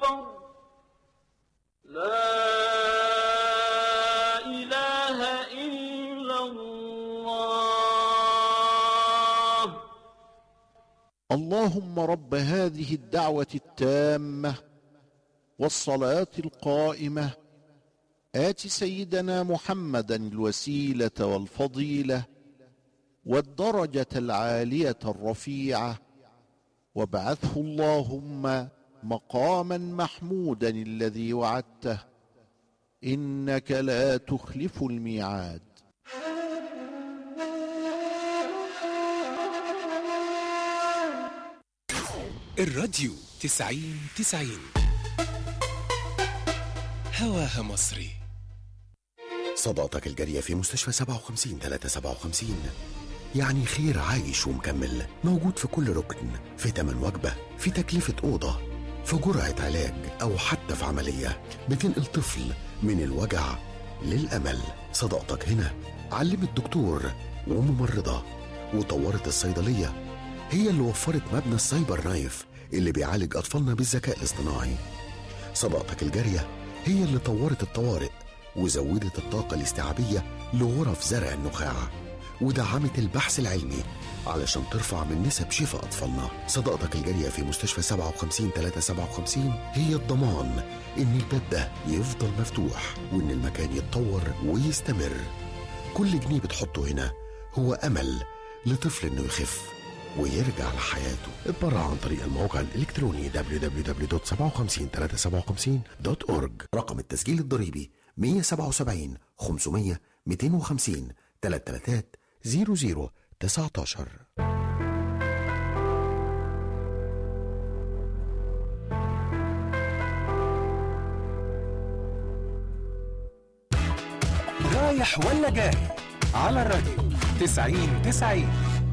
أكبر لا إله إلا الله اللهم رب هذه الدعوه التامه والصلاه القائمه ات سيدنا محمدا الوسيله والفضيله والدرجه العاليه الرفيعه وابعثه اللهم مقاما محمودا الذي وعدته انك لا تخلف الميعاد الراديو تسعين تسعين هواها مصري صداقتك الجارية في مستشفى 57 357 يعني خير عايش ومكمل موجود في كل ركن في تمن وجبة في تكلفة أوضة في جرعة علاج أو حتى في عملية بتنقل طفل من الوجع للأمل صداقتك هنا علمت دكتور وممرضة وطورت الصيدلية هي اللي وفرت مبنى السايبر نايف اللي بيعالج أطفالنا بالذكاء الاصطناعي صداقتك الجارية هي اللي طورت الطوارئ وزودت الطاقة الاستيعابية لغرف زرع النخاع ودعمت البحث العلمي علشان ترفع من نسب شفاء أطفالنا صداقتك الجارية في مستشفى 57 357 هي الضمان إن الباب ده يفضل مفتوح وإن المكان يتطور ويستمر كل جنيه بتحطه هنا هو أمل لطفل إنه يخف ويرجع لحياته اتبرع عن طريق الموقع الإلكتروني www.57357.org رقم التسجيل الضريبي 177 500 250 333 00 19 رايح ولا جاي على الراديو تسعين تسعين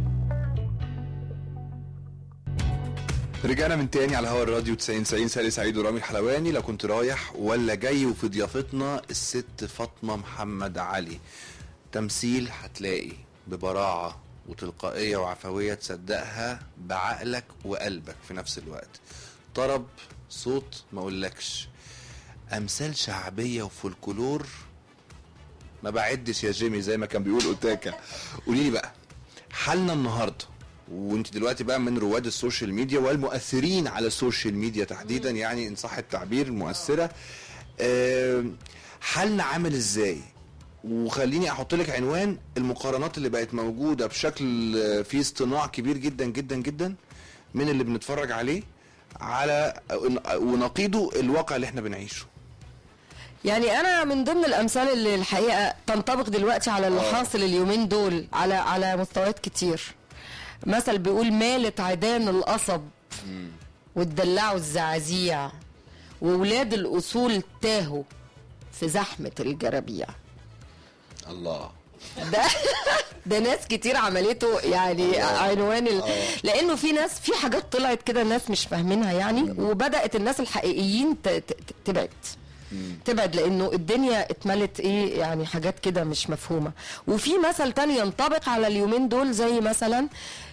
رجعنا من تاني على هوا الراديو 90 90 سالي سعيد ورامي الحلواني لو كنت رايح ولا جاي وفي ضيافتنا الست فاطمه محمد علي تمثيل هتلاقي ببراعه وتلقائيه وعفويه تصدقها بعقلك وقلبك في نفس الوقت طرب صوت ما اقولكش امثال شعبيه وفولكلور ما بعدش يا جيمي زي ما كان بيقول اوتاكا قولي لي بقى حالنا النهارده وانت دلوقتي بقى من رواد السوشيال ميديا والمؤثرين على السوشيال ميديا تحديدا يعني ان صح التعبير مؤثره آم، حالنا عامل ازاي وخليني احط لك عنوان المقارنات اللي بقت موجوده بشكل آه، فيه اصطناع كبير جدا جدا جدا من اللي بنتفرج عليه على ونقيضه الواقع اللي احنا بنعيشه يعني انا من ضمن الامثال اللي الحقيقه تنطبق دلوقتي على اللي آه. حاصل اليومين دول على على مستويات كتير مثل بيقول مالت عيدان القصب واتدلعوا الزعازيع وولاد الاصول تاهوا في زحمه الجرابيع الله ده ده ناس كتير عملته يعني عنوان ال... لانه في ناس في حاجات طلعت كده الناس مش فاهمينها يعني وبدات الناس الحقيقيين ت... ت... تبعد تبعد لانه الدنيا اتملت ايه يعني حاجات كده مش مفهومه وفي مثل تاني ينطبق على اليومين دول زي مثلا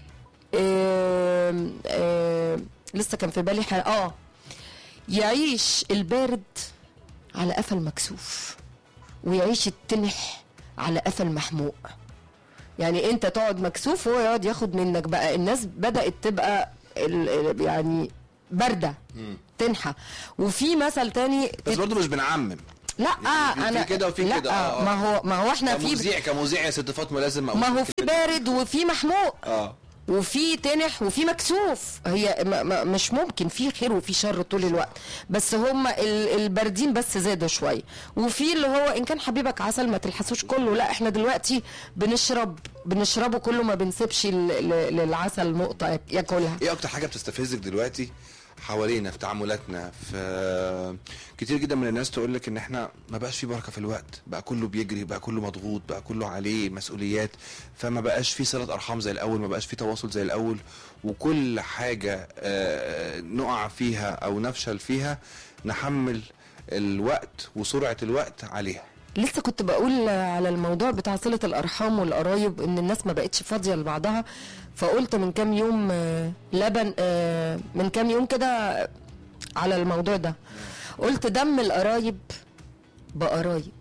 آم، آم، لسه كان في بالي حاجة اه يعيش البارد على قفا المكسوف ويعيش التنح على قفا المحموق يعني انت تقعد مكسوف وهو يقعد ياخد منك بقى الناس بدات تبقى ال- ال- يعني بارده تنحى وفي مثل تاني بس برضه مش بنعمم لا في- في انا كده وفي لا كده، آه، آه. ما هو ما هو احنا في كمذيع كمذيع يا ست فاطمه لازم أقول ما هو في بارد وفي محموق اه وفي تنح وفي مكسوف هي ما ما مش ممكن في خير وفي شر طول الوقت بس هم ال- الباردين بس زادوا شويه وفي اللي هو ان كان حبيبك عسل ما تلحسوش كله لا احنا دلوقتي بنشرب بنشربه كله ما بنسيبش ال- ل- للعسل نقطه ياك- ياكلها ايه اكتر حاجه بتستفزك دلوقتي حوالينا في تعاملاتنا في كتير جدا من الناس تقول لك ان احنا ما بقاش في بركه في الوقت بقى كله بيجري بقى كله مضغوط بقى كله عليه مسؤوليات فما بقاش في صله ارحام زي الاول ما بقاش في تواصل زي الاول وكل حاجه آه، نقع فيها او نفشل فيها نحمل الوقت وسرعه الوقت عليها لسه كنت بقول على الموضوع بتاع صلة الأرحام والقرايب إن الناس ما بقتش فاضية لبعضها فقلت من كام يوم آه، لبن آه، من كام يوم كده على الموضوع ده قلت دم القرايب بقرايب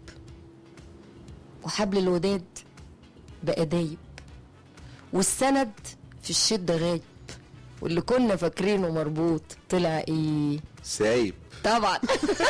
وحبل الوداد بقى دايب والسند في الشده غايب واللي كنا فاكرينه مربوط طلع ايه سايب طبعا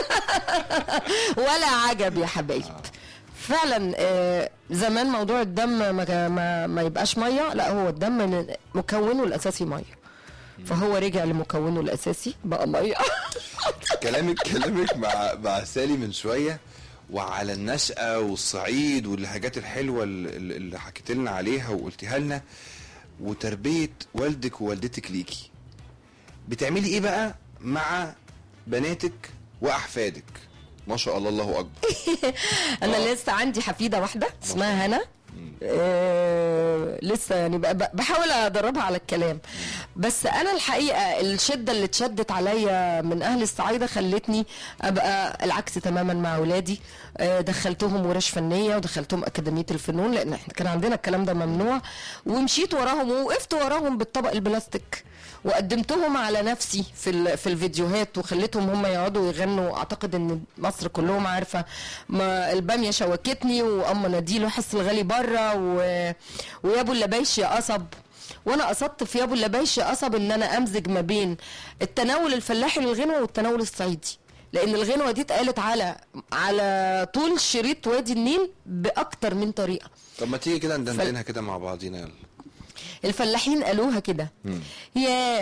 ولا عجب يا حبايب فعلا آه، زمان موضوع الدم ما, ما, ما يبقاش ميه لا هو الدم مكونه الاساسي ميه فهو رجع لمكونه الاساسي بقى ميه كلامك كلامك مع مع سالي من شويه وعلى النشأة والصعيد واللهجات الحلوة اللي اللي حكيت لنا عليها وقلتها لنا وتربية والدك ووالدتك ليكي بتعملي ايه بقى مع بناتك واحفادك ما شاء الله الله اكبر انا آه. لسه عندي حفيده واحده اسمها هنا آه لسه يعني ب- ب- بحاول ادربها على الكلام بس انا الحقيقه الشده اللي اتشدت عليا من اهل الصعايده خلتني ابقى العكس تماما مع اولادي آه دخلتهم ورش فنيه ودخلتهم اكاديميه الفنون لان احنا كان عندنا الكلام ده ممنوع ومشيت وراهم ووقفت وراهم بالطبق البلاستيك وقدمتهم على نفسي في ال- في الفيديوهات وخليتهم هم يقعدوا يغنوا اعتقد ان مصر كلهم عارفه ما الباميه شوكتني واما ناديله حس الغالي بره و... ويا ابو اللبايش يا قصب وانا قصدت في يا ابو اللبايش يا قصب ان انا امزج ما بين التناول الفلاحي للغنوه والتناول الصعيدي لان الغنوه دي اتقالت على على طول شريط وادي النيل باكتر من طريقه طب ما تيجي كده ندندنها كده مع بعضينا يلا الفلاحين قالوها كده يا